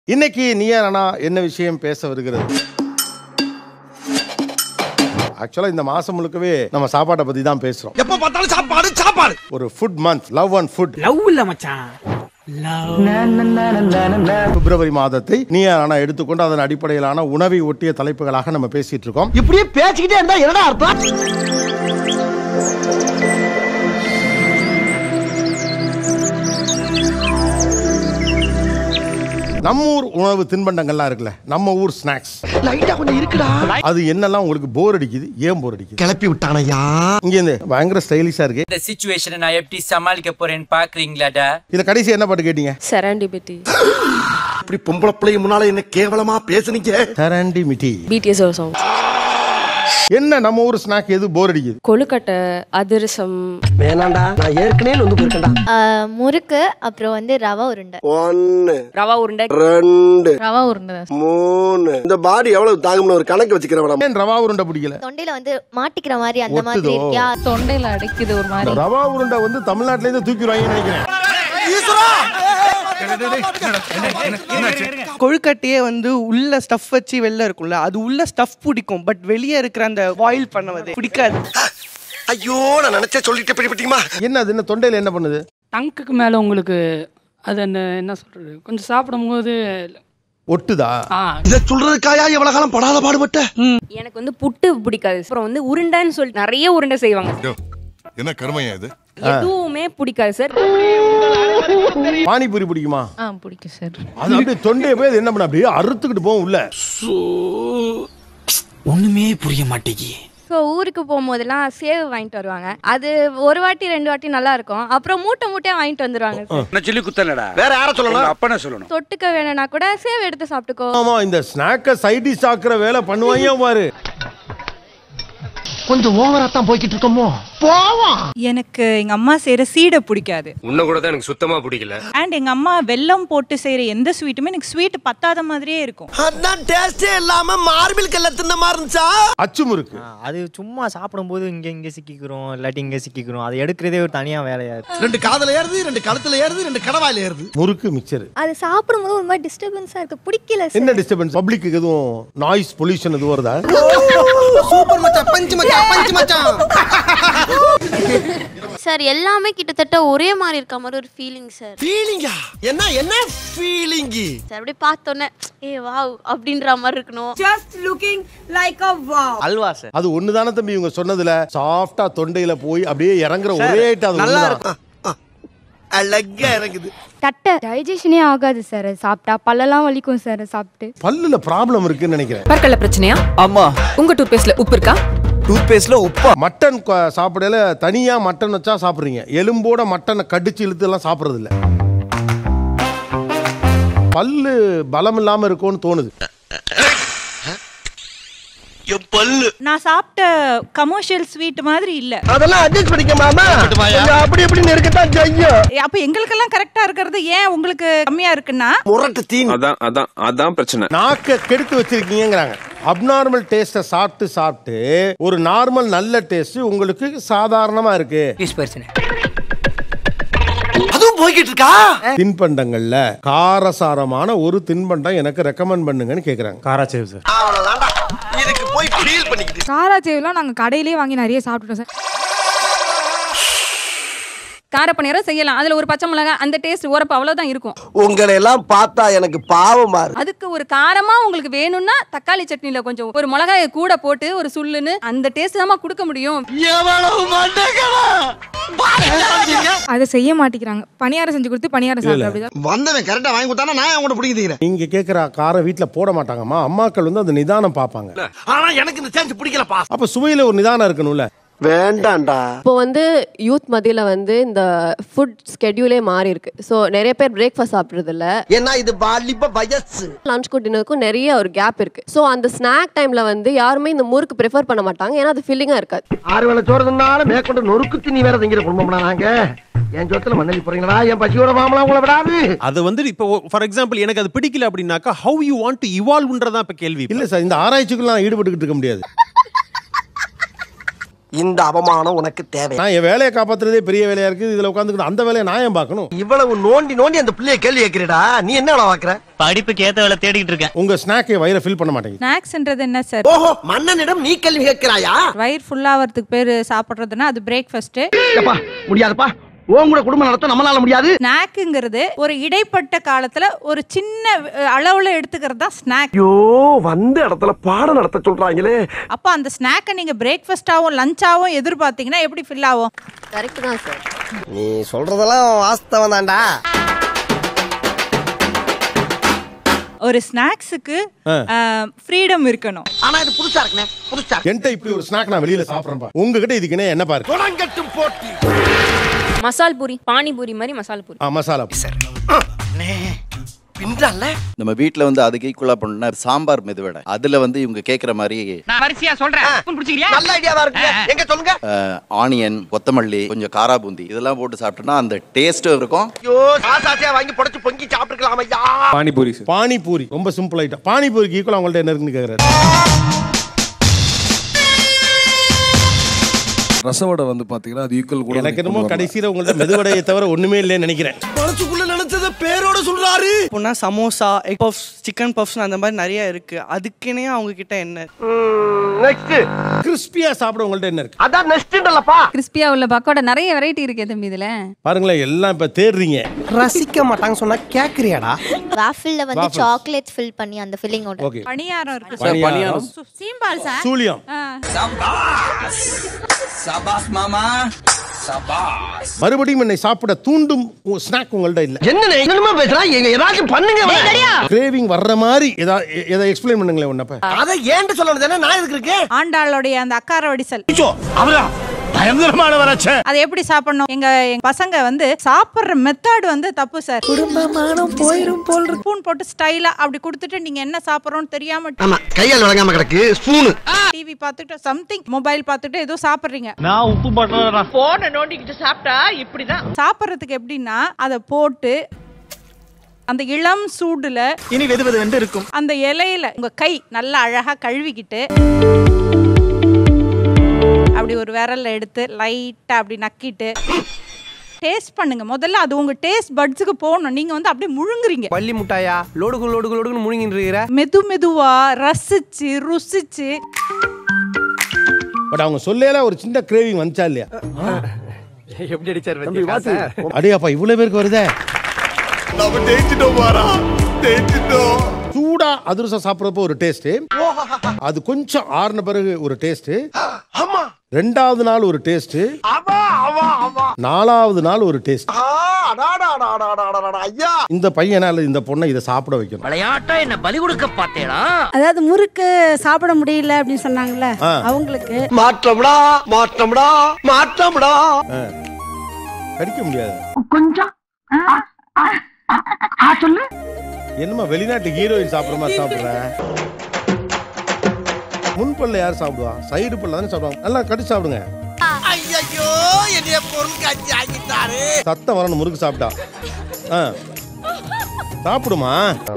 இன்னைக்கு நீயா நானா என்ன விஷயம் பேச வருகிறது ஆக்சுவலா இந்த மாசம் முழுக்கவே நம்ம சாப்பாட்டை பத்தி தான் பேசுறோம் எப்ப பார்த்தாலும் சாப்பாடு சாப்பாடு ஒரு food month love and food love இல்ல மச்சான் லவ் பிப்ரவரி மாதத்தை நீயா நானா எடுத்துக்கொண்டு அதன் அடிப்படையிலான உணவை ஒட்டிய தலைப்புகளாக நம்ம பேசிட்டு இருக்கோம் இப்படியே பேசிக்கிட்டே இருந்தா என்னடா அர்த்தம் நம்ம ஊர் உணவு தின்பண்டங்கள்லாம் இருக்குல்ல நம்ம ஊர் ஸ்நாக்ஸ் லைட்டா கொஞ்சம் இருக்குடா அது என்னெல்லாம் உங்களுக்கு போர் அடிக்குது ஏன் போர் அடிக்குது கிளப்பி விட்டானையா இங்க இருந்து பயங்கர ஸ்டைலிஷா இருக்கு இந்த சுச்சுவேஷனை நான் எப்படி சமாளிக்க போறேன்னு பாக்குறீங்களாடா இதுல கடைசி என்ன பாட்டு கேட்டீங்க செராண்டிபிட்டி இப்படி பொம்பளை பிள்ளைய முன்னால என்ன கேவலமா பேசுனீங்க தரண்டி மிட்டி பிடிஎஸ் ஒரு சாங் என்ன நம்ம ஊர் ஸ்நாக் எது போர் அடிக்குது கொழுக்கட்டை அதிரசம் வேணாண்டா நான் ஏற்கனவே வந்து போயிருக்கேன்டா ஆஹ் முறுக்கு அப்புறம் வந்து ரவா உருண்டை ஒன்னு ரவா உருண்டை ரெண்டு ரவா உருண்டை மூணு இந்த பாடி எவ்வளவு தாங்கும்னு ஒரு கணக்கு வச்சுக்கிறேன் ஏன் ரவா உருண்டை பிடிக்கல தொண்டையில வந்து மாட்டிக்கிற மாதிரி அந்த மாதிரி ஒட்டுதோ? இருக்கியா தொண்டையில அடைக்குது ஒரு இந்த ரவா உருண்டை வந்து தமிழ்நாட்டுல இருந்து தூக்கிடுவாங்கன்னு நினைக்கிறேன் கொழுக்கட்டையே வந்து உள்ள ஸ்டஃப் வச்சு வெளில இருக்கும்ல அது உள்ள ஸ்டஃப் பிடிக்கும் பட் வெளியே இருக்கிற அந்த பாயில் பண்ணவது பிடிக்காது ஐயோ நான் நினைச்சே சொல்லிட்டு பிடிப்பட்டீமா என்ன அது என்ன தொண்டையில என்ன பண்ணுது டங்குக்கு மேல உங்களுக்கு அது அந்த என்ன சொல்றது கொஞ்சம் சாப்பிடும்போது ஒட்டுதா ஆ இத சொல்றதுக்காயா எவ்வளவு காலம் படாத பாடுபட்ட எனக்கு வந்து புட்டு பிடிக்காது அப்புறம் வந்து உருண்டைன்னு சொல்லி நிறைய உருண்டை செய்வாங்க என்ன கருமையா இது எதுவுமே பிடிக்காது சார் பானிபூரி பிடிக்குமா ஆ பிடிக்கும் சார் அது அப்படியே தொண்டையை போய் அது என்ன பண்ண அப்படியே அறுத்துக்கிட்டு போகும் உள்ள ஒண்ணுமே புரிய மாட்டேங்கி ஸோ ஊருக்கு போகும்போதெல்லாம் சேவ் வாங்கிட்டு வருவாங்க அது ஒரு வாட்டி ரெண்டு வாட்டி நல்லா இருக்கும் அப்புறம் மூட்டை மூட்டையா வாங்கிட்டு வந்துருவாங்க சார் நான் சொல்லி குத்தலடா வேற யார சொல்லணும் அப்பா சொல்லணும் தொட்டுக்க வேணும்னா கூட சேவ் எடுத்து சாப்பிட்டுக்கோ ஆமா இந்த ஸ்நாக்க சைடிஷ் ஆக்குற வேலை பண்ணுவாங்க பாரு கொஞ்சம் ஓவரா தான் போய்கிட்டு இருக்கோமோ போவோம் எனக்கு எங்க அம்மா செய்யற சீடை பிடிக்காது உன்ன கூட தான் எனக்கு சுத்தமா பிடிக்கல அண்ட் எங்க அம்மா வெல்லம் போட்டு செய்யற எந்த ஸ்வீட்டுமே எனக்கு ஸ்வீட் பத்தாத மாதிரியே இருக்கும் அதான் டேஸ்டே இல்லாம மார்பிள் கல்ல தின்ன மாதிரி இருந்துச்சா அச்சு முறுக்கு அது சும்மா சாப்பிடும்போது இங்க இங்க சிக்கிக்கிறோம் இல்லாட்டி இங்க சிக்கிக்கிறோம் அதை எடுக்கிறதே ஒரு தனியா வேலையா இருக்கு ரெண்டு காதுல ஏறுது ரெண்டு கழுத்துல ஏறுது ரெண்டு கடவாயில ஏறுது முறுக்கு மிக்சர் அது சாப்பிடும்போது ஒரு மாதிரி டிஸ்டர்பன்ஸா இருக்கு பிடிக்கல என்ன டிஸ்டர்பன்ஸ் பப்ளிக்கு எதுவும் நாய்ஸ் பொல்யூஷன் எதுவும் வருதா சூப்பர் மச்சான் பஞ்சு மச்சான் பஞ்சு மச்சான் சார் எல்லாமே கிட்டத்தட்ட ஒரே மாதிரி இருக்க மாதிரி ஒரு ஃபீலிங் சார் ஃபீலிங்கா என்ன என்ன ஃபீலிங்கி சார் அப்படியே பார்த்தோன்னே ஏ வாவ் அப்படின்ற மாதிரி இருக்கணும் just looking like a wow அல்வா சார் அது ஒண்ணுதானே தம்பி இவங்க சொன்னதுல சாஃப்டா தொண்டையில போய் அப்படியே இறங்குற ஒரே ஐட்டம் அது நல்லா ஒண்ணுதான். இருக்கும் அழகா இறங்குது தட்டை டைஜஷனே ஆகாது சார் சாப்பிட்டா பல்லெல்லாம் வலிக்கும் சார் சாப்பிட்டு பல்லுல ப்ராப்ளம் இருக்குன்னு நினைக்கிறேன் பற்கல்ல பிரச்சனையா ஆமா உங்க டூத் பேஸ்ட்ல உப்பு இருக்கா டூத் பேஸ்ட்ல உப்பா மட்டன் கொ- சாப்பிடல தனியா மட்டன் வச்சா சாப்பிடுறீங்க எலும்போட மட்டனை கடிச்சு இழுத்து எல்லாம் சாப்பிடுறது இல்ல பல்லு பலம் இல்லாம இருக்கும்னு தோணுது என் பல்லு நான் சாப்பிட்ட கமர்ஷியல் ஸ்வீட் மாதிரி இல்ல அதெல்லாம் அட்ஜஸ்ட் பண்ணிக்க மாமா கொஞ்சம் அப்படி இப்படி இருக்கத்தான் செய்யும் அப்ப எங்களுக்கெல்லாம் கரெக்டா இருக்கிறது ஏன் உங்களுக்கு கம்மியா இருக்குன்னா முரட்டு தீனி அதான் அதான் அதான் பிரச்சனை நாக்க கெடுத்து வச்சிருக்கீங்கங்கிறாங்க அப்நார்மல் டேஸ்ட்டை சாப்பிட்டு சாப்பிட்டு ஒரு நார்மல் நல்ல டேஸ்ட் உங்களுக்கு சாதாரணமா இருக்கு ப்ளீஸ் பிரச்சனை அதுவும் போய்கிட்டு இருக்கா தின்பண்டங்கள்ல காரசாரமான ஒரு தின்பண்டம் எனக்கு ரெக்கமெண்ட் பண்ணுங்கன்னு கேக்குறாங்க காராச்சேவ் சார் அவ்வளவுதான்டா இதுக்கு போய் ஃபீல் பண்ணிக்கிட்டு காராச்சேவ்லாம் நாங்கள் கடையிலே வாங்கி நிறைய சாப்பிட்டுட்டோம் சார் காரப்பணியாரம் செய்யலாம் அதில் ஒரு பச்சை மிளகாய் அந்த டேஸ்ட் உரப்பு அவ்வளோதான் இருக்கும் உங்களை எல்லாம் பார்த்தா எனக்கு பாவமா இருக்கு அதுக்கு ஒரு காரமா உங்களுக்கு வேணும்னா தக்காளி சட்னில கொஞ்சம் ஒரு மிளகாயை கூட போட்டு ஒரு சுள்ளுன்னு அந்த டேஸ்ட் தான் கொடுக்க முடியும் எவ்வளவு மண்டகளா அதை செய்ய மாட்டேங்கிறாங்க பணியாரம் செஞ்சு கொடுத்து பணியாரம் சாப்பிட அப்படிதான் வந்தவன் கரெக்டா வாங்கி கொடுத்தானா நான் அவங்கள பிடிக்கிறேன் நீங்க கேக்குற காரம் வீட்ல போட மாட்டாங்கம்மா அம்மாக்கள் வந்து அந்த நிதானம் பார்ப்பாங்க ஆனா எனக்கு இந்த சான்ஸ் பிடிக்கலப்பா அப்ப சுவையில ஒரு நிதானம் இருக்கணும்ல வேண்டாம்டா இப்போ வந்து யூத் மத்தியில வந்து இந்த ஃபுட் ஸ்கெடியூலே மாறி இருக்கு ஸோ நிறைய பேர் பிரேக்ஃபாஸ்ட் சாப்பிட்றது இல்ல ஏன்னா இது வாலிப வயசு லஞ்சுக்கும் டின்னருக்கும் நிறைய ஒரு கேப் இருக்கு ஸோ அந்த ஸ்நாக் டைம்ல வந்து யாருமே இந்த முறுக்கு ப்ரிஃபர் பண்ண மாட்டாங்க ஏன்னா அது ஃபில்லிங்கா இருக்காது ஆறு வேளை சோறுதுனால மேற்கொண்டு நொறுக்கு திணி வேற திங்கிற குடும்பம்னா நாங்க என் சொத்துல மண்ணலி போறீங்களா என் பசியோட மாமலாம் உங்களை விடாது அது வந்து இப்போ ஃபார் எக்ஸாம்பிள் எனக்கு அது பிடிக்கல அப்படின்னாக்கா ஹவ் யூ வாண்ட் டு இவால்வ்ன்றதா இப்ப கேள்வி இல்ல சார் இந்த ஆராய்ச்சிக்குள்ள நான் ஈடுபட்டுக்கிட்டு இருக்க முடியாது இந்த அவமானம் உனக்கு தேவை நான் என் வேலையை காப்பாத்துறதே பெரிய வேலையா இருக்கு இதுல உட்காந்துக்கிட்டு அந்த வேலையை நான் ஏன் பார்க்கணும் இவ்வளவு நோண்டி நோண்டி அந்த பிள்ளைய கேள்வி கேட்கிறடா நீ என்ன வேலை பாக்குற படிப்புக்கு ஏத்த வேலை தேடிட்டு இருக்கேன் உங்க ஸ்நாக்கை வயிறை ஃபில் பண்ண மாட்டேங்குது ஸ்நாக்ஸ்ன்றது என்ன சார் ஓஹோ மன்னனிடம் நீ கேள்வி கேட்கிறாயா வயிறு ஃபுல்லாகிறதுக்கு பேர் சாப்பிட்றதுன்னா அது பிரேக்ஃபாஸ்ட்டு எப்பா முடியாதுப்பா உன் கூட குடும்பம் நடத்த நம்மளால முடியாது ஸ்நாக்குங்கிறது ஒரு இடைப்பட்ட காலத்துல ஒரு சின்ன அஹ், அளவுல எடுத்துக்கிறது தான் ஸ்நாக் ஐயோ வந்த இடத்துல பாடம் நடத்த சொல்றாங்களே அப்போ அந்த ஸ்நாக்கை நீங்க பிரேக்ஃபாஸ்டாவும் லஞ்சாவும் எதிர்பார்த்தீங்கன்னா எப்படி ஃபில் ஆகும் கரெக்ட் தான் சார் நீ சொல்றதெல்லாம் வாஸ்தவம் தான்டா ஒரு ஸ்நாக்ஸுக்கு ஃப்ரீடம் இருக்கணும் ஆனா இது புதுசா இருக்குனே புதுசா என்கிட்ட இப்படி ஒரு ஸ்நாக் நான் வெளியில சாப்பிடுறேன் உங்ககிட்ட இதுக்குன்னே என்ன பாரு குணங்கட்டும் போட்டி மசால் பூரி பானிபூரி மாதிரி மசால் பூரி ஆ, மசாலா பின்றால நம்ம வீட்ல வந்து அதுக்கு ஈக்குவலா பண்ணா சாம்பார் மெதுவடை அதுல வந்து இவங்க கேக்குற மாதிரி நான் வரிசையா சொல்றேன் நல்ல ஐடியாவா இருக்கு எங்க சொல்லுங்க ஆனியன் கொத்தமல்லி கொஞ்சம் காரா பூந்தி இதெல்லாம் போட்டு சாப்பிட்டோம்னா அந்த டேஸ்ட்டும் இருக்கும் ஐயோ சாசாசியா வாங்கி புடைச்சு பொங்கி சாப்பிட்டுக்கலாம் ஐயா பானிபூரி பானிபூரி ரொம்ப சிம்பிள் ஐட்டம் பானிபூரிக்கு ஈக்குவலா உங்கள்ட்ட என்ன இருக்குன்னு கேக்குறாரு ரசவடை வந்து பாத்தீங்கன்னா அது ஈக்குவல் கூட எனக்கு என்னமோ கடைசியில உங்கள்ட்ட மெதுவடையை தவிர ஒண்ணுமே இல்லைன்னு நினைக்கிறேன் மனசுக்குள்ள நினைச்சத பேரோட சொல்றாரு இப்போனா samosa egg puffs chicken puffs அந்த மாதிரி நிறைய இருக்கு அதுக்குன்னே அவங்க கிட்ட என்ன நெக்ஸ்ட் கிறிஸ்பியா சாப்பிட உங்கள்ட்ட என்ன இருக்கு அதான் நெக்ஸ்ட்ன்றலப்பா கிறிஸ்பியா உள்ள பக்கோடா நிறைய வெரைட்டி இருக்கு தம்பி இதுல பாருங்களேன் எல்லாம் இப்ப தேடுறீங்க ரசிக்க மாட்டாங்க சொன்னா கேக்குறியாடா வாஃபிள்ல வந்து Waffles. சாக்லேட் ஃபில் பண்ணி அந்த ஃபில்லிங்கோட ஓகே பணியாரம் இருக்கு பணியாரம். பணியாரம். சு- சீம்பால் சார் சூலியம் சபாஸ் மாமா சபாஸ் மறுபடியும் என்னை சாப்பிட தூண்டும் ஸ்நாக் உங்கள்ட்ட இல்ல என்ன என்னமா பேசுறா எங்க ஏதாச்சும் பண்ணுங்க கிரேவிங் வர்ற மாதிரி ஏதாவது எதை எக்ஸ்பிளைன் பண்ணுங்களேன் உன்னப்ப அத ஏன்ட்டு சொல்லணும் தானே நான் எதுக்கு இருக்கேன் ஆண்டாளுடைய அந்த அக்கார வடிசல் அவரா பயங்கரமான வராச்சே அதை எப்படி சாப்பிடணும் எங்க எங்க பசங்க வந்து சாப்பிடுற மெத்தட் வந்து தப்பு சார் குடும்பமானம் போயிரும் போல் ஸ்பூன் போட்டு ஸ்டைலா அப்படி கொடுத்துட்டு நீங்க என்ன சாப்பிடுறோம்னு தெரியாம ஆமா கையால் வழங்காம கிடக்கு ஸ்பூனு டிவி பார்த்துட்டு சம்திங் மொபைல் பார்த்துட்டு ஏதோ சாப்பிடுறீங்க நான் உப்பு பண்றேன் போன நோண்டிக்கிட்டு சாப்பிட்டா இப்படிதான் சாப்பிடுறதுக்கு எப்படின்னா அதை போட்டு அந்த இளம் சூடுல இனி வெது வெது வெந்து இருக்கும் அந்த இலையில உங்க கை நல்லா அழகா கழுவிக்கிட்டு அப்படி ஒரு விரல்ல எடுத்து லைட்டா அப்படி நக்கிட்டு டேஸ்ட் பண்ணுங்க முதல்ல அது உங்க டேஸ்ட் பட்ஸுக்கு போகணும் நீங்க வந்து அப்படியே முழுங்குறீங்க பள்ளி முட்டாயா லோடுகு லோடுகு லோடுகுன்னு முழுங்கிட்டு இருக்கிற மெது மெதுவா ரசிச்சு ருசிச்சு பட் அவங்க சொல்லையில ஒரு சின்ன கிரேவிங் வந்துச்சா இல்லையா எப்படி அடிச்சார் அடேப்பா இவ்வளவு பேருக்கு வருதே நம்ம ஜெயிச்சிட்டோம் பாரா ஜெயிச்சிட்டோம் சூடா அதிரசம் சாப்பிட்றப்போ ஒரு டேஸ்ட் அது கொஞ்சம் ஆறுன பிறகு ஒரு டேஸ்ட் ரெண்டாவது நாள் ஒரு டேஸ்ட் நாலாவது நாள் ஒரு டேஸ்ட் ஐயா இந்த பையனால இந்த பொண்ணை இதை சாப்பிட வைக்கணும் விளையாட்டா என்ன பலி கொடுக்க பார்த்தேடா அதாவது முறுக்கு சாப்பிட முடியல அப்படின்னு சொன்னாங்கல்ல ஆ. அவங்களுக்கு மாற்றம்டா மாற்றம்டா மாற்றம்டா ஆ. கடிக்க முடியாது கொஞ்சம் சொல்லு என்னமா வெளிநாட்டு ஹீரோயின் சாப்பிடுற மாதிரி சாப்பிடுறேன் முன்பல்ல யார் சாப்பிடுவா சைடு பல்ல தானே சாப்பிடுவாங்க நல்லா கடிச்சு சாப்பிடுங்க ஐயோ என்னைய பொருள் காட்சி ஆக்கிட்டாரு சத்தம் வரணும் முறுக்கு சாப்பிட்டா ஆ சாப்பிடுமா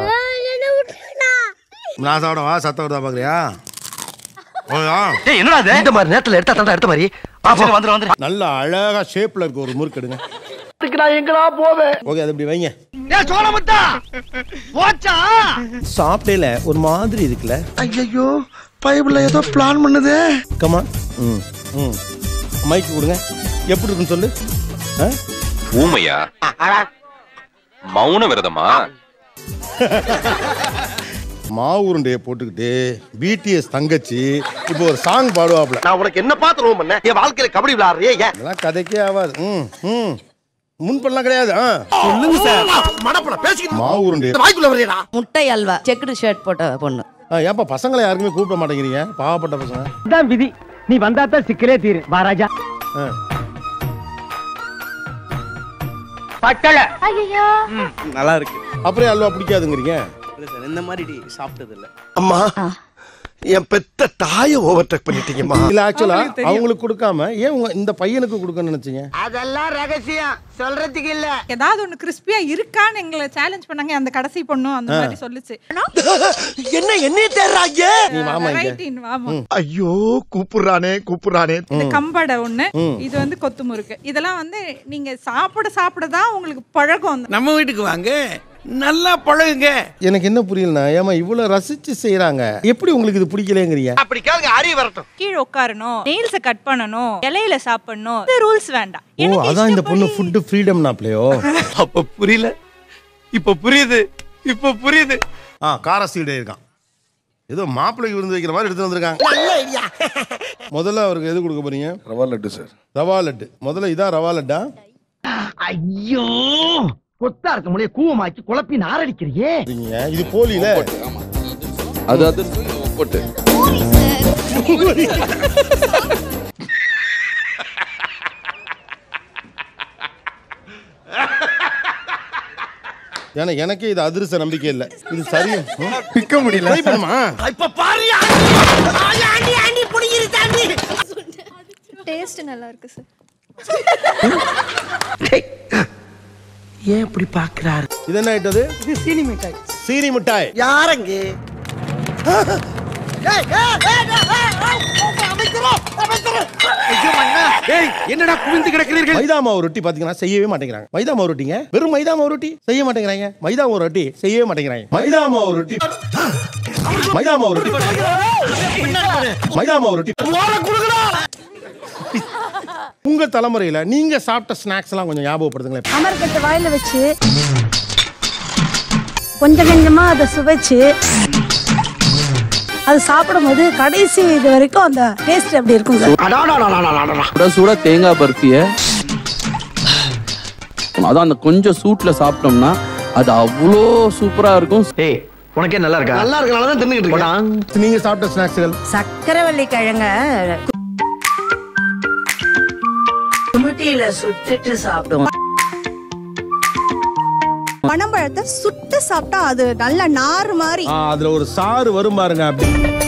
நான் சாப்பிடவா சத்தம் வருதா பாக்குறியா என்னடா இது இந்த மாதிரி நேரத்துல எடுத்தா தாண்டா எடுத்த மாதிரி வந்துரு வந்துரு நல்ல அழகா ஷேப்ல இருக்க ஒரு முறுக்கு எடுங்க நான் எங்கடா போவேன் ஓகே அது இப்படி வைங்க ஏ சோழமுத்தா போச்சா சாப்பிடல ஒரு மாதிரி இருக்குல்ல ஐயோ பைபிள்ல ஏதோ பிளான் பண்ணுதே கமா ம் ம் மைக்கு கொடுங்க எப்படி இருக்குன்னு சொல்லு ஆ? ஊமையா மௌன விரதமா மாவு உருண்டையை போட்டுக்கிட்டு பிடிஎஸ் தங்கச்சி இப்போ ஒரு சாங் பாடுவாப்ல நான் உனக்கு என்ன பார்த்து ரோம் பண்ண என் வாழ்க்கையில கபடி விளையாடுறியே ஏன் இதெல்லாம் கதைக்கே ஆகாது ம் ம் முன்பெல்லாம் கிடையாது ஆ சொல்லுங்க சார் மடப்பட பேசிக்கிட்டு மாவு உருண்டை வாய்க்குள்ள வரையடா முட்டை அல்வா செக்குடு ஷர்ட் போட்ட பொண்ணு ஆ ஏப்பா பசங்களை யாருக்குமே கூப்பிட மாட்டேங்கிறீங்க பாவப்பட்ட பசங்க தான் விதி நீ வந்தா தான் சிக்கலே தீரு வாராஜா ஆ. பட்டல நல்லா இருக்கு அப்புறம் அல்வா பிடிக்காதுங்கிறீங்க இல்ல சார் இந்த மாதிரி சாப்பிட்டது இல்ல அம்மா என் பெத்த தாய ஓவர்டேக் பண்ணிட்டீங்கம்மா இல்ல ஆக்சுவலா அவங்களுக்கு தெரியும். அவங்களுக்கு கொடுக்காம ஏன் உங்க இந்த பையனுக்கு கொடுக்கணும்னு நினைச்சீங்க அதெல்லாம் ரகசியம் சொல்றதுக்கு இல்ல ஏதாவது ஒண்ணு கிறிஸ்பியா இருக்கான்னு எங்களை சேலஞ்ச் பண்ணாங்க அந்த கடைசி பொண்ணும் அந்த ஆ. மாதிரி சொல்லுச்சு என்ன என்னைய தேடுறாங்க நீ வாமா இங்க Variety in வாமா. ஐயோ கூப்பிடுறானே கூப்பிடுறானே இது கம்படை ஒண்ணு ம். இது வந்து கொத்து முறுக்கு இதெல்லாம் வந்து நீங்க சாப்பிட சாப்பிட தான் உங்களுக்கு பழக்கம் நம்ம வீட்டுக்கு வாங்க நல்லா பழகுங்க எனக்கு என்ன புரியலனா ஏமா இவ்வளவு ரசிச்சு செய்யறாங்க எப்படி உங்களுக்கு இது பிடிக்கலங்கிறீங்க அப்படி கேளுங்க அறிய வரட்டும் கீழே உட்காரணும் நெயில்ஸ கட் பண்ணணும் இலையில சாப்பிடணும் இந்த ரூல்ஸ் வேண்டாம் ஓ அதான் இந்த பொண்ணு ஃபுட் ஃப்ரீடம் நாப்லையோ அப்ப புரியல இப்ப புரியுது இப்ப புரியுது ஆ கார சீடே இருக்கான் ஏதோ மாப்பிள்ளைக்கு விருந்து வைக்கிற மாதிரி எடுத்து வந்திருக்காங்க முதல்ல அவருக்கு எது கொடுக்க போறீங்க ரவா லட்டு சார் ரவா லட்டு முதல்ல இதான் ரவா லட்டா ஐயோ கொத்தா இருக்க முடிய கூவமாக்கி குழப்பி நாரடிக்கிறியே சரிங்க. இது போலியில அது அது போட்டு ஏன்னா எனக்கே இது அதிர்ஷ்ட நம்பிக்கை இல்லை இது சரி பிக்க முடியல ட்ரை பண்ணுமா இப்ப பாரு ஆண்டி ஆண்டி புடிங்கிரு தாண்டி டேஸ்ட் நல்லா இருக்கு சார் ஏன் இப்படி பாக்குறாரு இது என்ன ஆயிட்டது இது சீனி மிட்டாய் சீனி மிட்டாய் யாரங்க ஏய் என்னடா குவிந்து கிடக்கிறீர்கள் மைதா மாவு ரொட்டி பாத்தீங்கன்னா செய்யவே மாட்டேங்கிறாங்க மைதா மாவு ரொட்டிங்க வெறும் மைதா மாவு ரொட்டி செய்ய மாட்டேங்கிறாங்க மைதா மாவு ரொட்டி செய்யவே மாட்டேங்கிறாங்க மைதா மாவு ரொட்டி மைதா மாவு ரொட்டி மைதா மாவு ரொட்டி உங்க தலைமுறையில நீங்க சாப்பிட்ட ஸ்நாக்ஸ் எல்லாம் கொஞ்சம் ஞாபகப்படுத்துங்களேன் அமர்கட்டு வாயில வச்சு கொஞ்சம் கொஞ்சமா அதை சுவைச்சு அது சாப்பிடும்போது கடைசி இது வரைக்கும் அந்த டேஸ்ட் அப்படி இருக்கும் சார் சுட சுட தேங்காய் பர்ஃபியை அதான் அந்த கொஞ்சம் சூட்ல சாப்பிட்டோம்னா அது அவ்வளோ சூப்பரா இருக்கும் ஏய் உனக்கே நல்லா இருக்கா நல்லா இருக்கனால தான் தின்னுகிட்டு இருக்கேன் நீங்க சாப்பிட்ட ஸ்நாக்ஸ்கள் சக்கரவள்ளி கிழங்க குமிட்டியில சுட்டுட்டு சாப்பிடுவோம் பனம்பழத்தை சுட்டு சாப்பிட்டா அது நல்ல நார் மாதிரி அதுல ஒரு சாறு வரும் பாருங்க அப்படி